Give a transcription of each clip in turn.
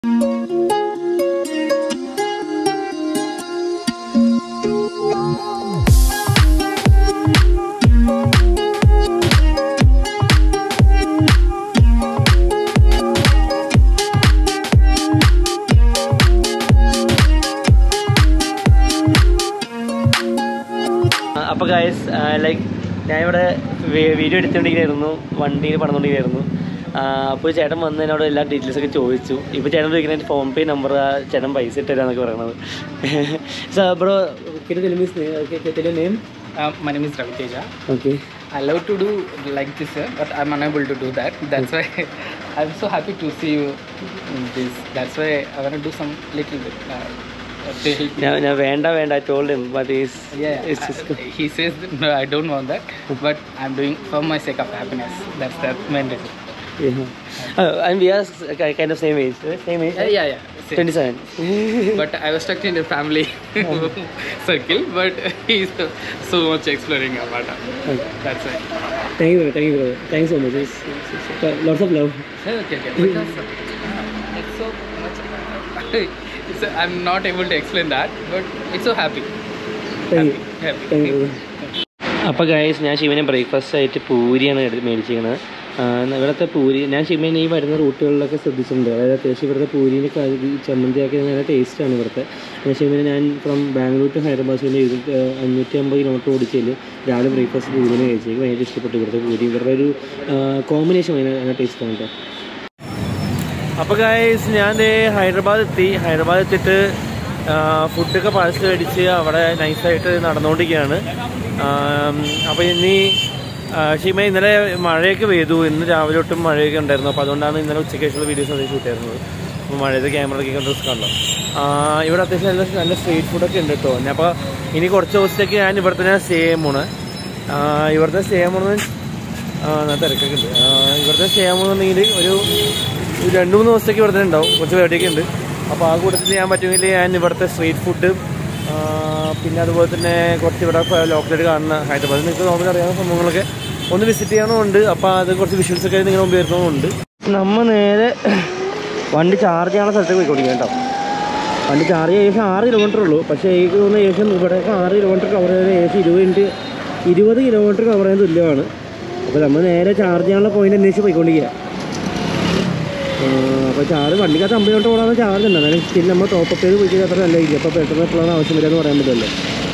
അപ്പോൾ guys like ഞാനിവിടെ video എടുത്തുകൊണ്ടിരിക്കുകയായിരുന്നു വണ്ടിയിൽ പണിതുകൊണ്ടിരിക്കുകയായിരുന്നു അപ്പോൾ ചേട്ടൻ വന്ന് എന്നോട് എല്ലാ ഡീറ്റെയിൽസ് ഒക്കെ ചോദിച്ചു ഇപ്പോൾ ചേട്ടൻ ചോദിക്കുന്നത് ഫോൺ പേ നമ്പർ ചേട്ടൻ പൈസ ഇട്ടുതരാന്നൊക്കെ പറയണത് സാർ ബ്രോ തെലു name Uh, my name is Ravi Teja. Okay I love to do like this, uh, but I'm unable to do that. That's why I'm so happy to see you in this. That's why I want to do some little bit uh, to help you. ഞാൻ ഞാൻ വേണ്ട വേണ്ട I told him but is Yeah, I- he says that, no, I don't want that, but I'm doing for my sake of happiness. That's the main reason. And we are kind of same age same age Yeah, yeah, yeah. same. Twenty seven But I was stuck in the family circle, but he's so much exploring about it. That's why. Thank you thank you thanks so much lots of love Okay, okay. Because uh, it's so much. it's, I'm not able to explain that, but it's so happy. Thank you Happy. Thank you അപ്പോൾ guys ഞാൻ ശിവനെ breakfast ആയിട്ട് പൂരിയാണ് എടുത്ത് മേടിച്ചിരിക്കുന്നത് ഇവിടുത്തെ പൂരി ഞാൻ ശിവനെ ഈ വരുന്ന റൂട്ടുകളിലൊക്കെ ശ്രദ്ധിച്ചിട്ടുണ്ട് അതായത് അത്യാവശ്യം ഇവിടുത്തെ പൂരിനെ കഴുകി ചമ്മന്തിയാക്കി നല്ല ടേസ്റ്റാണ് ഇവിടുത്തെ ഞാൻ ശിവനെ ഞാൻ ഫ്രം ബാംഗ്ലൂർ ടു ഹൈദരാബാദ് വരെ ഇരുപത്തി അഞ്ഞൂറ്റി അമ്പത് കിലോമീറ്റർ ഓടിച്ചതിൽ രാവിലെ ബ്രേക്ക്ഫാസ്റ്റ് പൂരിനെ കഴിച്ചേക്ക് ഭയങ്കര ഇഷ്ടപ്പെട്ടു ഇവിടുത്തെ പൂരി ഇവരുടെ ഒരു കോമ്പിനേഷൻ ഭയങ്കര ടേസ്റ്റാണ് കേട്ടോ അപ്പോൾ ഗായ്സ് ഞാൻ ദേ ഹൈദരാബാദ് എത്തി ഹൈദരാബാദ് എത്തിയിട്ട് ഫുഡൊക്കെ പാഴ്സൽ അടിച്ച് അവിടെ നൈസായിട്ട് നടന്നുകൊണ്ടിരിക്കുകയാണ് അപ്പോൾ ഇനി ഷീമ ഇന്നലെ മഴയൊക്കെ പെയ്തു ഇന്ന് രാവിലെ തൊട്ടും മഴയൊക്കെ ഉണ്ടായിരുന്നു അപ്പോൾ അതുകൊണ്ടാണ് ഇന്നലെ ഉച്ചയ്ക്ക് ശേഷമുള്ള വീഡിയോസ് അത് ഷൂട്ട് ചെയ്യുന്നത് അപ്പോൾ മഴയത്ത് ക്യാമറയ്ക്ക് കണ്ട് റിസ്ക് ഉണ്ടോ ഇവിടെ അത്യാവശ്യം നല്ല നല്ല സ്ട്രീറ്റ് ഫുഡൊക്കെ ഉണ്ട് കേട്ടോ അപ്പോൾ ഇനി കുറച്ച് ദിവസത്തേക്ക് ഞാൻ ഇവിടെ തന്നെ സ്റ്റേ ചെയ്യുമ്പോൾ ഇവിടുത്തെ സ്റ്റേ ചെയ്യുമ്പോൾ ആ തിരക്കൊക്കെ ഉണ്ട് ആ, ഇവിടുത്തെ സ്റ്റേ ആകുമ്പോന്നുണ്ടെങ്കിൽ ഒരു ഒരു രണ്ട് മൂന്ന് ദിവസത്തേക്ക് ഇവിടെ തന്നെ ഉണ്ടാവും കുറച്ച് പേടിയൊക്കെ ഉണ്ട് അപ്പോൾ ആ കൂട്ടത്തിൽ ഞാൻ പറ്റുമെങ്കിൽ ഞാൻ ഇവിടുത്തെ സ്ട്രീറ്റ് ഫുഡ് പിന്നെ അതുപോലെ തന്നെ കുറച്ച് ഇവിടെ ലോക്കലായിട്ട് കാണുന്ന ഹൈദരാബാദിൽ നിങ്ങൾക്ക് നോർമൽ അറിയാവുന്ന സംഭവങ്ങളൊക്കെ ഒന്ന് വിസിറ്റ് ചെയ്യണമുണ്ട് അപ്പോൾ അത് കുറച്ച് വിഷ്വൽസ് ഒക്കെ നിങ്ങളുടെ മുമ്പ് വരുന്നതുകൊണ്ട് നമ്മൾ നേരെ വണ്ടി ചാർജ് ചെയ്യാനുള്ള സ്ഥലത്തേക്ക് പോയിക്കൊണ്ടിരിക്കുക കേട്ടോ വണ്ടി ചാർജ് ഏകദേശം ആറ് കിലോമീറ്റർ ഉള്ളൂ പക്ഷേ എനിക്ക് തോന്നുന്നു ഏകദേശം ഇവിടേക്ക് ആറ് കിലോമീറ്റർ കവർ ചെയ്ത് ഏകദേശം ഇരുപത് മിനിറ്റ് ഇരുപത് കിലോമീറ്റർ കവർ ചെയ്യാൻ തുല്യമാണ് അപ്പോൾ നമ്മൾ നേരെ ചാർജ് ചെയ്യാനുള്ള പോയിന്റ് അന്വേഷിച്ച് പോയിക്കൊണ്ടിരിക്കുക അപ്പോൾ ചാർജ് വണ്ടിക്കകത്ത് അമ്പത് കിലോമീറ്റർ ഓടാൻ ചാർജ് ഉണ്ട് എന്നാലും സ്റ്റിൽ നമ്മൾ ടോപ്പ് അപ്പ് ചെയ്ത് പോയി കഴിഞ്ഞാൽ അത്ര നല്ലതായിരിക്കും അപ്പോൾ പെട്ടെന്ന് എപ്പോഴാണ് ആവശ്യം വരിക എന്ന് പറയാൻ പറ്റില്ലല്ലോ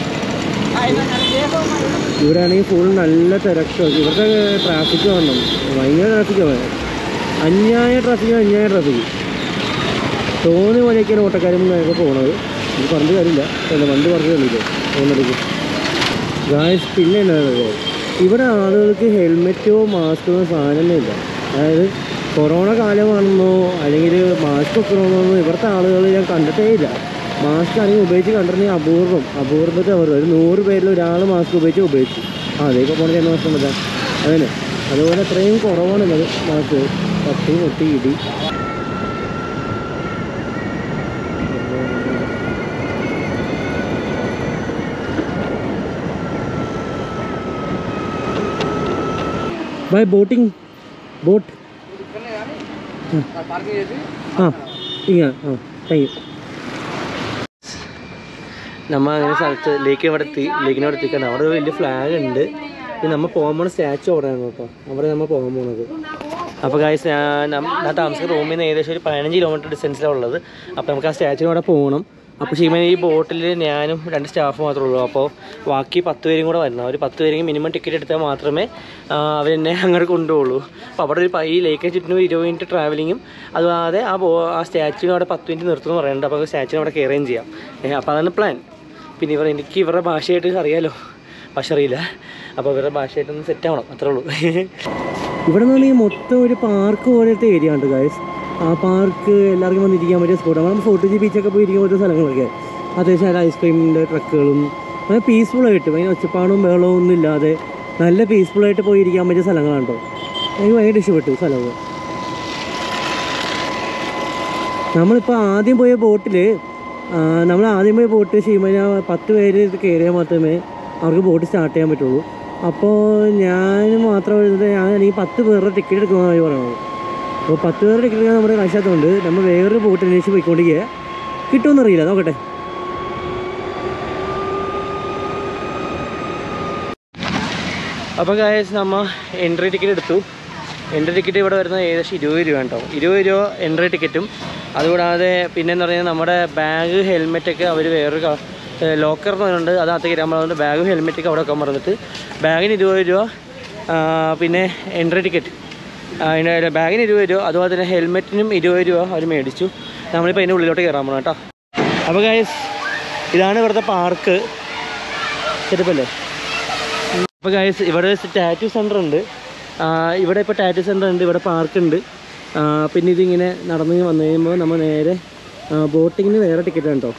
ഇവിടെ ആണെങ്കിൽ ഫുൾ നല്ല തിരക്ക് ഇവിടുത്തെ ട്രാഫിക് കാണണം ഭയങ്കര ട്രാഫിക്കാണ് അന്യായ ട്രാഫിക് അന്യായ ട്രാഫിക് തോന്നി വഴിയൊക്കെയാണ് ഓട്ടക്കാരും ഒക്കെ പോണത് ഇത് പറഞ്ഞിട്ട് കാര്യമില്ല അല്ല വണ്ടി പറഞ്ഞു തന്നില്ലേ പോകുന്നിടയ്ക്ക് ഗായ്സ് പിന്നെ എന്നാ ഇവിടെ ആളുകൾക്ക് ഹെൽമെറ്റോ മാസ്കോ സാധനമേ ഇല്ല അതായത് കൊറോണ കാലമാണെന്നോ അല്ലെങ്കിൽ മാസ്ക് വെക്കണമെന്നോ ഇവിടുത്തെ ആളുകൾ ഞാൻ കണ്ടിട്ടേ ഇല്ല മാസ്ക് ആണെങ്കിൽ ഉപയോഗിച്ച് കണ്ടിട്ടുണ്ടെങ്കിൽ അപൂർവം അപൂർവത്തെ അവർ ഒരു നൂറ് പേരിൽ ഒരാൾ മാസ്ക് ഉപയോഗിച്ച് ഉപയോഗിച്ചു ആ അതേക്കെ പോണ ചെന്ന മാസം പറ്റാം അതന്നെ അതുപോലെ അത്രയും കുറവാണുള്ളത് മാസ്ക് പട്ടി മുട്ടി ഇടി ബൈ ബോട്ടിംഗ് ബോട്ട് ആ ഇങ്ങനെ ആ താങ്ക് യു നമ്മൾ അങ്ങനെ സ്ഥലത്ത് ലേക്ക് ഇവിടെ എത്തി ലേക്കിനോട് എത്തിക്കണം അവിടെ ഒരു വലിയ ഫ്ലാഗ് ഉണ്ട് പിന്നെ നമ്മൾ പോകാൻ പോണ സ്റ്റാച്ചു അവിടെയാണ് കേട്ടോ അവിടെ നമ്മൾ പോകാൻ പോണത് അപ്പോൾ ഗായ്സ് ഞാൻ ഞാൻ താമസിക്കുന്ന റൂമിൽ നിന്ന് ഏകദേശം ഒരു പതിനഞ്ച് കിലോമീറ്റർ ഡിസ്റ്റൻസിലാണ് ഉള്ളത് അപ്പോൾ നമുക്ക് ആ സ്റ്റാച്ചുവിന് അവിടെ പോകണം അപ്പോൾ ശരിക്കും ഈ ബോട്ടിൽ ഞാനും രണ്ട് സ്റ്റാഫ് മാത്രമേ ഉള്ളൂ അപ്പോൾ ബാക്കി പത്ത് പേരും കൂടെ വരണം അവർ പത്ത് പേരെങ്കിൽ മിനിമം ടിക്കറ്റ് എടുത്താൽ മാത്രമേ അവരെന്നെ അങ്ങോട്ട് കൊണ്ടുപോകുള്ളൂ അപ്പോൾ അവിടെ ഒരു പ- ഈ ലേക്ക് ചുറ്റിനും ഒരു ഇരുപത് മിനിറ്റ് ട്രാവലിങ്ങും അതുകൂടാതെ ആ ബോ ആ സ്റ്റാച്ചുവിന് അവിടെ പത്ത് മിനിറ്റ് നിർത്തുമെന്ന് പറയുന്നുണ്ട് അപ്പോൾ സ്റ്റാച്ചുവിന് അവിടെ കയറുകയും ചെയ്യാം ഏ, അപ്പോൾ അതാണ് പ്ലാൻ പിന്നെ ഇവർ എനിക്ക് ഇവരുടെ ഭാഷയായിട്ട് അറിയാലോ ഭാഷ അറിയില്ല അപ്പോൾ ഇവരുടെ ഭാഷയായിട്ടൊന്ന് സെറ്റ് ആവണം അത്രേ ഉള്ളൂ ഇവിടെ നിന്ന് മൊത്തം ഒരു പാർക്ക് പോലത്തെ ഏരിയ ഉണ്ട് ഗായ്സ് ആ പാർക്ക് എല്ലാവർക്കും വന്നിരിക്കാൻ പറ്റിയ സ്പോട്ട് നമ്മൾ ഫോർട്ട് ജി ബീച്ചൊക്കെ പോയി ഇരിക്കാൻ പറ്റിയ സ്ഥലങ്ങളൊക്കെ അത്യാവശ്യം നല്ല ഐസ്ക്രീമിൻ്റെ ട്രക്കുകളും അങ്ങനെ പീസ്ഫുള്ളായിട്ട് ഭയങ്കര ഒച്ചപ്പാടും ബഹളവും ഒന്നും ഇല്ലാതെ നല്ല പീസ്ഫുള്ളായിട്ട് പോയി ഇരിക്കാൻ പറ്റിയ സ്ഥലങ്ങളാണ് കേട്ടോ എനിക്ക് ഭയങ്കര ഇഷ്ടപ്പെട്ടു സ്ഥലങ്ങൾ നമ്മളിപ്പോൾ ആദ്യം പോയ ബോട്ടിൽ നമ്മൾ ആദ്യം പോയ ബോട്ട് ശരിക്കും പത്ത് പേര് കയറിയാൽ മാത്രമേ അവർക്ക് ബോട്ട് സ്റ്റാർട്ട് ചെയ്യാൻ പറ്റുള്ളൂ അപ്പോൾ ഞാൻ മാത്രം എഴുതുന്നത് ഞാൻ എനിക്ക് പത്ത് പേരുടെ ടിക്കറ്റ് എടുക്കുന്നതാണ് പറയുന്നത് അപ്പോൾ പത്ത് പേരുടെ ടിക്കറ്റ് നമ്മുടെ കാശാത്തതുകൊണ്ട് നമ്മൾ വേറൊരു ബോട്ട് അന്വേഷിച്ച് പോയിക്കൊണ്ടിരിക്കുക കിട്ടുമെന്നറിയില്ല നോക്കട്ടെ അപ്പോൾ ഗായസ് നമ്മൾ എൻട്രി ടിക്കറ്റ് എടുത്തു എൻട്രി ടിക്കറ്റ് ഇവിടെ വരുന്നത് ഏകദേശം ഇരുപത് രൂപ കേട്ടോ ഇരുപത് രൂപ എൻട്രി ടിക്കറ്റും അതുകൂടാതെ പിന്നെന്ന് പറയുന്നത് നമ്മുടെ ബാഗ് ഹെൽമെറ്റൊക്കെ അവർ വേറൊരു ലോക്കർ എന്ന് പറയുന്നുണ്ട് അതിനകത്തേക്ക് ഇടാൻ പറഞ്ഞിട്ട് ബാഗ് ഹെൽമെറ്റൊക്കെ അവിടെ വെക്കാൻ പറഞ്ഞിട്ട് ബാഗിന് ഇരുപത് രൂപ ആ, പിന്നെ എൻട്രി ടിക്കറ്റ് അതിൻ്റെ ബാഗിന് ഇരുപത് രൂപ അതുപോലെ തന്നെ ഹെൽമെറ്റിനും ഇരുപത് രൂപ അവർ മേടിച്ചു നമ്മളിപ്പോൾ അതിൻ്റെ ഉള്ളിലോട്ട് കയറാൻ പോകണം കേട്ടോ അപ്പോൾ ഗായസ് ഇതാണ് ഇവിടുത്തെ പാർക്ക് ചെറുപ്പല്ലേ അപ്പോൾ ഗൈസ് ഇവിടെ ടാറ്റു സെൻ്റർ ഉണ്ട് ആ, ഇവിടെ ഇപ്പോൾ ടാറ്റു സെൻ്റർ ഉണ്ട് ഇവിടെ പാർക്ക് ഉണ്ട് ആ, പിന്നെ ഇതിങ്ങനെ നടന്ന് വന്നു കഴിയുമ്പോൾ നമ്മൾ നേരെ ബോട്ടിങ്ങിന് വേറെ ടിക്കറ്റ് കേട്ടോ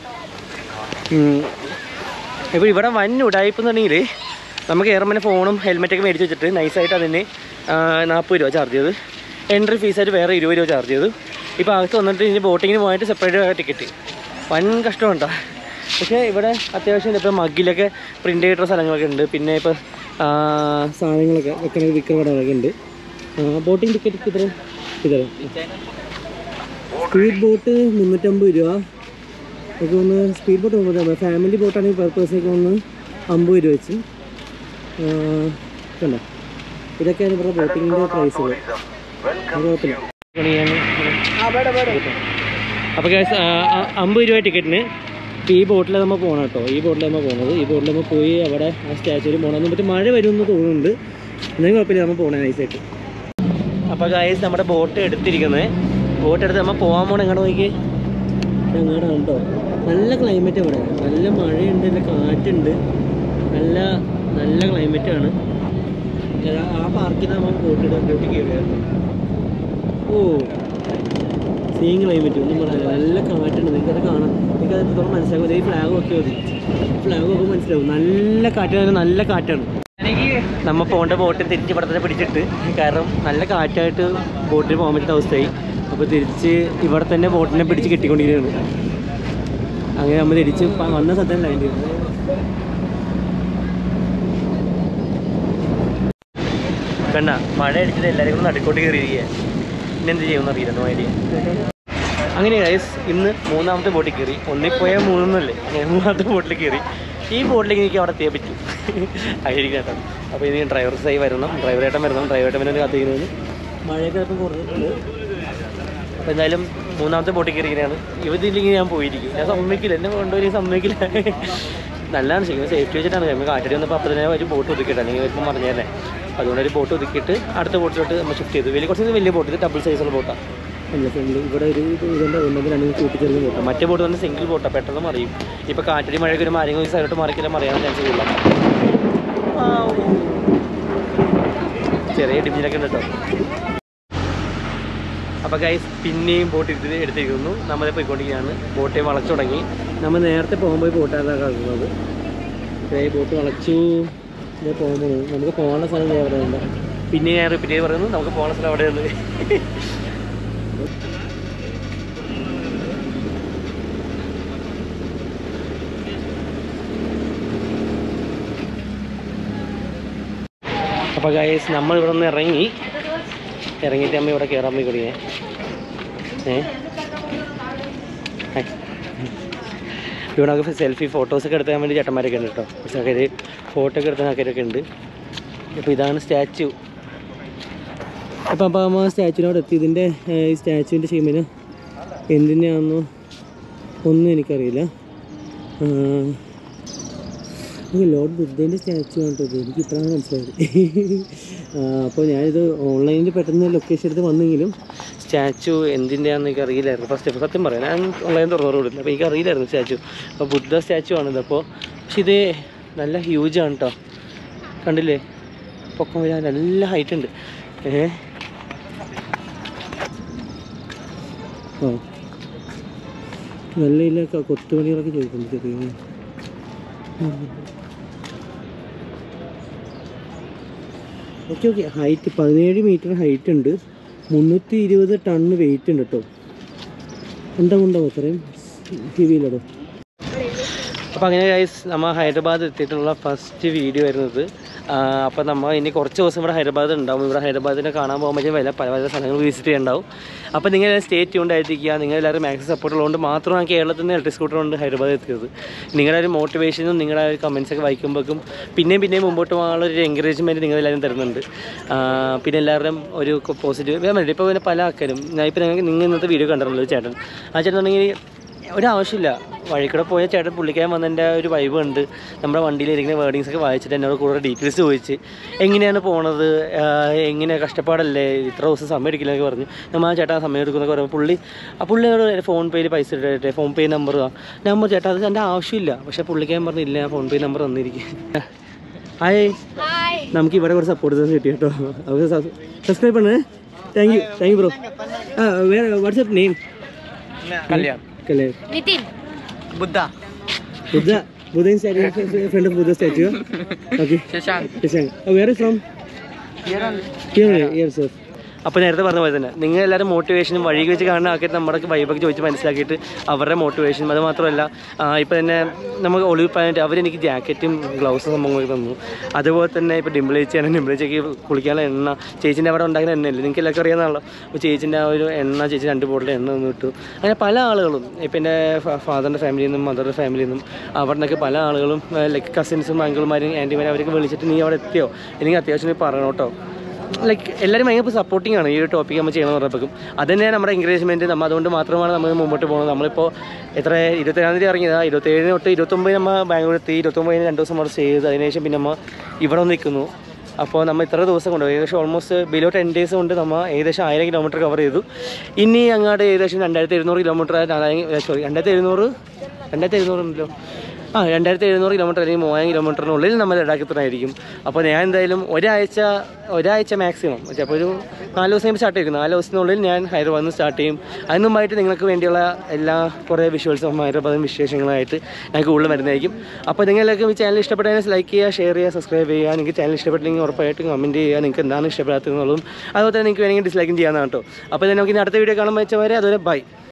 ഇപ്പോൾ ഇവിടെ വൻ ഉടായ്പ എന്നുണ്ടെങ്കിൽ നമുക്ക് കയറുമ്പോൾ ഫോണും ഹെൽമെറ്റൊക്കെ മേടിച്ച് വെച്ചിട്ട് നൈസായിട്ട് അതിന് നാൽപ്പത് രൂപ ചാർജ് ചെയ്ത് എൻട്രി ഫീസായിട്ട് വേറെ ഇരുപത് രൂപ ചാർജ് ചെയ്തു ഇപ്പോൾ അകത്ത് വന്നിട്ട് ഇനി ബോട്ടിങ്ങിന് പോയിട്ട് സെപ്പറേറ്റ് ടിക്കറ്റ് വൻ കഷ്ടമുണ്ടോ പക്ഷേ ഇവിടെ അത്യാവശ്യം ഇപ്പോൾ മഗ്ഗിലൊക്കെ പ്രിൻ്റ് ചെയ്തിട്ടുള്ള സ്ഥലങ്ങളൊക്കെ ഉണ്ട് പിന്നെ ഇപ്പോൾ സാധനങ്ങളൊക്കെ വെക്കണ വിൽക്കുന്ന കടകളൊക്കെ ഉണ്ട് ബോട്ടിംഗ് ടിക്കറ്റ് ഇത്ര ഇതര സ്പീഡ് ബോട്ട് മുന്നൂറ്റമ്പത് രൂപ ഒക്കെ ഒന്ന് സ്പീഡ് ബോട്ട് മുന്നൂറ്റമ്പത് ഫാമിലി ബോട്ടാണെങ്കിൽ പെർ പേഴ്സണൊക്കെ ഒന്ന് അമ്പത് രൂപ വെച്ച് ആ, കണ്ടോ ഇതൊക്കെയാണ് ഇവിടെ ബോട്ടിങ്ങിൻ്റെ പ്രൈസുകൾ കുഴപ്പമില്ല അപ്പോൾ ഗൈസ് അമ്പത് രൂപ ടിക്കറ്റിന് ഇപ്പോൾ ഈ ബോട്ടിൽ നമ്മൾ പോകണം കേട്ടോ ഈ ബോട്ടിൽ നമ്മൾ പോകുന്നത് ഈ ബോട്ടിൽ നമ്മൾ പോയി അവിടെ ആ സ്റ്റാച്ചുവിൽ പോകണം എന്നിട്ട് മഴ വരുമെന്ന് തോന്നുന്നുണ്ട് എന്തെങ്കിലും കുഴപ്പമില്ല നമ്മൾ പോകണേ നൈസായിട്ട് അപ്പോൾ ഗൈസ് നമ്മുടെ ബോട്ട് എടുത്തിരിക്കുന്നത് ബോട്ട് എടുത്ത് നമ്മൾ പോകാൻ പോകണം എങ്ങോട്ട് നോക്കി അങ്ങോട്ടാണ് കേട്ടോ നല്ല ക്ലൈമറ്റ് ഇവിടെ നല്ല മഴയുണ്ട് നല്ല കാറ്റുണ്ട് നല്ല നല്ല ക്ലൈമറ്റാണ് ആ പാർക്കിൽ നമ്മൾ ബോട്ട് ഇടത്തോട്ട് കയറിയായിരുന്നു ഓ സെയിം ക്ലൈമറ്റ് ഒന്നും പറയാനില്ല നല്ല കാറ്റുണ്ട് നിങ്ങൾക്കത് കാണാം നിങ്ങൾക്ക് അത് എത്രത്തോളം മനസ്സിലാവും ഈ ഫ്ലാഗ് ഒക്കെ മതി ഫ്ലാഗ് ഒക്കെ മനസ്സിലാവും നല്ല കാറ്റാണ് നല്ല കാറ്റാണ് നമ്മ പോകേണ്ട ബോട്ട് തിരിച്ച് ഇവിടെ തന്നെ പിടിച്ചിട്ട് കാരണം നല്ല കാറ്റായിട്ട് ബോട്ടിൽ പോകാൻ പറ്റുന്ന അവസ്ഥയായി അപ്പോൾ തിരിച്ച് ഇവിടെ തന്നെ ബോട്ടിനെ പിടിച്ച് കെട്ടിക്കൊണ്ടിരിക്കുകയാണ് അങ്ങനെ നമ്മൾ തിരിച്ച് പ- വന്ന സ്ഥലത്തല്ല അതിൻ്റെ കണ്ട മഴ അടിച്ചിട്ട് എല്ലാവരും കൂടെ നടുക്കോട്ട് കയറിയിരിക്കുക പിന്നെ എന്ത് ചെയ്യുമെന്ന് അറിയില്ല മാതിരി അങ്ങനെ ഗൈസ് ഇന്ന് മൂന്നാമത്തെ ബോട്ടിൽ കയറി ഒന്നിൽ പോയാൽ മൂന്നല്ലേ അങ്ങനെ മൂന്നാമത്തെ ബോട്ടിൽ കയറി ഈ ബോട്ടിലേക്ക് എനിക്ക് അവിടെ എത്തിയാൽ പറ്റും ആയിരിക്കും കേട്ടോ അപ്പോൾ ഇനി ഡ്രൈവർ സൈ വരണം ഡ്രൈവറേട്ടൻ വരണം ഡ്രൈവറേട്ടൻ പിന്നെ കാത്തിരിക്കുന്നത് മഴയൊക്കെ അല്പം കുറഞ്ഞിട്ടുണ്ട് അപ്പോൾ എന്തായാലും മൂന്നാമത്തെ ബോട്ടിൽ കയറിയാണ് ഇവതില്ലെങ്കിൽ ഞാൻ പോയിരിക്കും ഞാൻ സമ്മതിക്കില്ല എന്നെ കൊണ്ടുപോയി സമ്മതിക്കില്ല നല്ലതാണ് ശരിക്കും സേഫ്റ്റി വെച്ചിട്ടാണ് നമ്മൾ കാറ്റടി വന്നപ്പോൾ അപ്പോൾ തന്നെ ഒരു ബോട്ട് ഒതുക്കിയിട്ട് അല്ലെങ്കിൽ ഇപ്പം പറഞ്ഞതന്നെ അതുകൊണ്ട് ഒരു ബോട്ട് ഒതുക്കിയിട്ട് അടുത്ത ബോട്ടിലോട്ട് നമ്മൾ ഷിഫ്റ്റ് ചെയ്തു വലിയ കുറച്ച് വലിയ ബോട്ട് ഇത് ഡബിൾ സൈസുള്ള ബോട്ടാണ് അല്ല ഫ്രണ്ടിൽ ഇവിടെ ഒരു ഇത് ഇതുണ്ട് ഉണ്ടെങ്കിൽ രണ്ട് കൂട്ടിച്ചേർന്ന് ബോട്ടാണ് മറ്റേ ബോട്ട് തന്നെ സിംഗിൾ ബോട്ടാണ് പെട്ടെന്ന് മറിയും ഇപ്പോൾ കാറ്റടി മഴയ്ക്ക് ഒരു മരങ്ങൾ ഈ സൈഡോട്ട് മറിക്കില്ല മറിയാൻ ചാൻസ് ഇല്ല ചെറിയ ഡിമിനൊക്കെ ഉണ്ട് കേട്ടോ അപ്പോൾ ഗൈസ് പിന്നെയും ബോട്ട് എടുത്ത് എടുത്തിരിക്കുന്നു നമ്മളെ പോയിക്കൊണ്ടിരിക്കുകയാണ് ബോട്ടെ വളച്ചു തുടങ്ങി നമ്മൾ നേരത്തെ പോകുമ്പോൾ ബോട്ടാണ് കളിക്കുന്നത് ദേ ഈ ബോട്ട് വളച്ചു ഇതേ പോകുമ്പോൾ നമുക്ക് പോകാനുള്ള സ്ഥലം ദേ അവിടെ ഉണ്ട് പിന്നെ ഞാൻ റിപ്പീറ്റ് ചെയ്ത് പറയുന്നു നമുക്ക് പോകാനുള്ള സ്ഥലം അവിടെയുണ്ട് അപ്പോൾ ഗൈസ് നമ്മൾ ഇവിടെ നിന്ന് ഇറങ്ങി ഇറങ്ങിയിട്ട് അമ്മ ഇവിടെ കയറാൻ പോയി കുടിയേ ഏ ഹായ്. ഇവിടെ നമുക്ക് സെൽഫി ഫോട്ടോസൊക്കെ എടുക്കാൻ വേണ്ടി ചേട്ടന്മാരൊക്കെ ഉണ്ട് കേട്ടോ പക്ഷേ ആൾക്കാർ ഫോട്ടോ ഒക്കെ എടുത്ത ആൾക്കാരൊക്കെ ഉണ്ട് അപ്പോൾ ഇതാണ് സ്റ്റാച്ചു അപ്പോൾ അപ്പോൾ അമ്മ സ്റ്റാച്ചുവിനോട് എത്തി ഇതിൻ്റെ ഏഹ്, ഈ സ്റ്റാച്ചുവിൻ്റെ ഷീമിന് എന്തിനാണെന്നോ ഒന്നും എനിക്കറിയില്ല ഈ ലോർഡ് ബുദ്ധേൻ്റെ സ്റ്റാച്ചു ആണ് കേട്ടോ ഇത് എനിക്ക് ഇപ്പോഴാണ് മനസ്സിലായത് ആ, അപ്പോൾ ഞാനിത് ഓൺലൈനിൽ പെട്ടെന്ന് ലൊക്കേഷൻ എടുത്ത് വന്നെങ്കിലും സ്റ്റാച്ചു എന്തിൻ്റെയാണെന്ന് എനിക്ക് അറിയില്ലായിരുന്നു ഫസ്റ്റ് സത്യം പറയാം ഞാൻ ഓൺലൈൻ തുറന്നു കൊടുത്തില്ല അപ്പോൾ എനിക്ക് അറിയില്ലായിരുന്നു സ്റ്റാച്ചു അപ്പോൾ ബുദ്ധ സ്റ്റാച്ചു ആണിത് അപ്പോൾ പക്ഷെ ഇത് നല്ല ഹ്യൂജ് ആണ് കേട്ടോ കണ്ടില്ലേ പൊക്കം വരാൻ നല്ല ഹൈറ്റ് ഉണ്ട് ഏ ഓ നല്ല ഇല്ല കൊത്തുപണികളൊക്കെ ചെയ്തിട്ടുണ്ട് ചെറിയ ഓക്കെ ഓക്കെ ഹൈറ്റ് പതിനേഴ് മീറ്റർ ഹൈറ്റ് ഉണ്ട് മുന്നൂറ്റി ഇരുപത് ടണ്ണ് വെയിറ്റ് ഉണ്ട് കേട്ടോ എന്താ കൊണ്ടാവും അത്രയും ഹെവിയിലടോ അപ്പോൾ അങ്ങനെ ഗൈസ് നമ്മൾ ഹൈദരാബാദ് എത്തിയിട്ടുള്ള ഫസ്റ്റ് വീഡിയോ വരുന്നത് അപ്പോൾ നമ്മൾ ഇനി കുറച്ച് ദിവസം ഇവിടെ ഹൈദരാബാദ് ഉണ്ടാവും ഇവിടെ ഹൈദരാബാദിനെ കാണാൻ പോകുമ്പോൾ വല്ല പല പല സ്ഥലങ്ങൾ വിസിറ്റ് ചെയ്യണ്ടാവും അപ്പോൾ നിങ്ങൾ സ്റ്റേറ്റ് കൊണ്ടായിരിക്കുക നിങ്ങൾ എല്ലാവരും മാക്സിമം സപ്പോർട്ട് ഉള്ളതുകൊണ്ട് മാത്രമാണ് കേരളത്തിൽ നിന്ന് ഇലക്ട്രിക് സ്കൂട്ടർ കൊണ്ട് ഹൈദരാബാദ് എത്തിയത് നിങ്ങളുടെ ഒരു മോട്ടിവേഷനും നിങ്ങളുടെ ഒരു കമൻസ് ഒക്കെ വായിക്കുമ്പോഴേക്കും പിന്നെയും പിന്നെയും മുമ്പോട്ട് പോകാനുള്ള ഒരു എൻകറേജ്മെൻറ്റ് നിങ്ങൾ എല്ലാവരും തരുന്നുണ്ട് ആ, പിന്നെ എല്ലാവരുടെയും ഒരു പോസിറ്റീവ് ഞാൻ ഇപ്പോൾ പിന്നെ പല ആൾക്കാരും ഞാൻ ഇപ്പോൾ നിങ്ങൾക്ക് നിങ്ങൾ ഇന്നത്തെ വീഡിയോ കണ്ടിട്ടുള്ളൂ ഒരു ചേട്ടൻ ആ ചേട്ടൻ ഉണ്ടെങ്കിൽ ഒരാവശ്യമില്ല വഴിക്കൂടെ പോയ ചേട്ടൻ പുള്ളിക്കാരൻ വന്നതിൻ്റെ ഒരു വൈബ് ഉണ്ട് നമ്മുടെ വണ്ടിയിൽ ഇരിക്കുന്ന വേർഡിങ്സ് ഒക്കെ വായിച്ചിട്ട് എന്നോട് കൂടുതൽ ഡീറ്റെയിൽസ് ചോദിച്ച് എങ്ങനെയാണ് പോണത് ആഹ് എങ്ങനെ കഷ്ടപ്പാടല്ലേ ഇത്ര ദിവസം സമയം എടുക്കില്ല എന്നൊക്കെ പറഞ്ഞു നമ്മൾ ആ ചേട്ടാ സമയം എടുക്കുന്നൊക്കെ പറയുമ്പോൾ പുള്ളി ആ പുള്ളിയോട് ഫോൺ പേയിൽ പൈസ ഇട്ടിട്ട് ഫോൺ പേ നമ്പർ നമ്പർ ചേട്ടാ അത് എൻ്റെ ആവശ്യമില്ല പക്ഷേ പുള്ളിക്കാരൻ പറഞ്ഞില്ല ഫോൺ പേ നമ്പർ തന്നിരിക്കും ഹായ് നമുക്ക് ഇവിടെ കുറച്ച് സപ്പോർട്ട് കിട്ടി കേട്ടോ അവർ സബ്സ്ക്രൈബ് பண்ணு thank you thank you bro ആ വേറെ വാട്സ്ആപ്പ് നെയിം Kalyan. കല്ലേ Nitin. Buddha. Buddha Buddha front of Buddha statue okay Shashank. വേറെ from Here only. Yes sir അപ്പോൾ നേരത്തെ പറഞ്ഞ പോലെ തന്നെ നിങ്ങൾ എല്ലാവരും മോട്ടിവേഷനും വഴി വെച്ച് കാണുന്ന ആക്കിയിട്ട് നമ്മുടെ വൈബൊക്കെ ചോദിച്ച് മനസ്സിലാക്കിയിട്ട് അവരുടെ മോട്ടിവേഷനും അത് മാത്രമല്ല ഇപ്പോൾ തന്നെ നമുക്ക് ഒളിവ് പാനറ്റ് അവരെനിക്ക് ജാക്കറ്റും ഗ്ലൗസും സംഭവങ്ങളൊക്കെ തന്നു അതുപോലെ തന്നെ ഇപ്പോൾ ഡിംപിളേച്ചാണ് ഡിംപിളേച്ചയ്ക്ക് കുളിക്കാനുള്ള എണ്ണ ചേച്ചിൻ്റെ അവിടെ ഉണ്ടാക്കുന്ന എണ്ണയില്ല നിങ്ങൾക്ക് എല്ലാവർക്കും അറിയാവുന്നതാണല്ലോ അപ്പോൾ ചേച്ചിൻ്റെ ആ ഒരു എണ്ണ ചേച്ചി രണ്ട് ബോട്ടിൽ എണ്ണ തന്നു വിട്ടു അങ്ങനെ പല ആളുകളും ഇപ്പം എൻ്റെ ഫാദറിൻ്റെ ഫാമിലിയിൽ നിന്നും മദറിൻ്റെ ഫാമിലിയിൽ നിന്നും അവിടെ നിന്നൊക്കെ പല ആളുകളും ലൈക്ക് കസിൻസും അങ്കിൾമാരും ആൻറ്റിമാരും അവരൊക്കെ വിളിച്ചിട്ട് നീ അവിടെ എത്തിയോ എനിക്ക് അത്യാവശ്യം നീ പറയണം കേട്ടോ ലൈക്ക് എല്ലാവരും ഭയങ്കര സപ്പോർട്ടിംഗ് ആണ് ഈ ഒരു ടോപ്പിക് നമ്മൾ ചെയ്യണമെന്ന് പറഞ്ഞപ്പോഴും അത് തന്നെയാണ് നമ്മുടെ എൻകറേജ്മെൻറ്റ് നമ്മൾ അതുകൊണ്ട് മാത്രമാണ് നമ്മൾ മുമ്പോട്ട് പോകുന്നത് നമ്മളിപ്പോൾ എത്ര ഇരുപത്തേഴാം തീയതി ഇറങ്ങിയതാണ് ഇരുപത്തേഴിന് തൊട്ട് ഇരുപത്തൊമ്പതിന് നമ്മൾ ബാംഗ്ലൂർ എത്തി ഇരുപത്തൊമ്പതിന് രണ്ട് ദിവസം അവിടെ സ്റ്റേ ചെയ്ത് അതിനുശേഷം പിന്നെ നമ്മൾ ഇവിടെ വന്ന് നിൽക്കുന്നു അപ്പോൾ നമ്മൾ ഇത്ര ദിവസം കൊണ്ട് ഏകദേശം ഓൾമോസ്റ്റ് ബിലോ ടെൻ ഡേയ്സ് കൊണ്ട് നമ്മൾ ഏകദേശം ആയിരം കിലോമീറ്റർ കവർ ചെയ്തു ഇനി അങ്ങോട്ട് ഏകദേശം രണ്ടായിരത്തി എഴുന്നൂറ് കിലോമീറ്റർ സോറി രണ്ടായിരത്തി എഴുന്നൂറ് രണ്ടായിരത്തി എഴുന്നൂറുണ്ടല്ലോ ആ രണ്ടായിരത്തി എഴുന്നൂറ് കിലോമീറ്റർ അല്ലെങ്കിൽ മൂവായിരം കിലോമീറ്ററിനുള്ളിൽ നമ്മൾ ലഡാക്ക് എത്തണമായിരിക്കും അപ്പോൾ ഞാൻ എന്തായാലും ഒരാഴ്ച ഒരാഴ്ച മാക്സിമം ചിലപ്പോൾ ഒരു നാല് ദിവസം കഴിയുമ്പോൾ സ്റ്റാർട്ട് ചെയ്യും നാല് ദിവസത്തിനുള്ളിൽ ഞാൻ ഹൈദരാബാദിൽ നിന്ന് സ്റ്റാർട്ട് ചെയ്യും അതിന് മുമ്പായിട്ട് നിങ്ങൾക്ക് വേണ്ടിയുള്ള എല്ലാ കുറേ വിഷ്വൽസും ഹൈദരാബാദും വിശേഷങ്ങളായിട്ട് ഞാൻ കൂടുതൽ വരുന്നതായിരിക്കും അപ്പോൾ നിങ്ങളെല്ലാവർക്കും ഈ ചാനൽ ഇഷ്ടപ്പെട്ടാൽ ലൈക്ക് ചെയ്യുക ഷെയർ ചെയ്യുക സബ്സ്ക്രൈബ് ചെയ്യുക നിങ്ങൾക്ക് ചാനൽ ഇഷ്ടപ്പെട്ടില്ലെങ്കിൽ ഉറപ്പായിട്ടും കമൻറ്റ് ചെയ്യുക നിങ്ങൾക്ക് എന്താണ് ഇഷ്ടപ്പെടാത്തതെന്നുള്ളതും അതുപോലെ തന്നെ നിങ്ങൾക്ക് വേണമെങ്കിൽ ഡിസ്ലൈക്കും ചെയ്യാവുന്നതാണ് കേട്ടോ അപ്പോൾ തന്നെ നമുക്ക് ഇനി അടുത്ത വീഡിയോ കാണുമ്പോൾ വെച്ചവരെ അതുവരെ ബൈ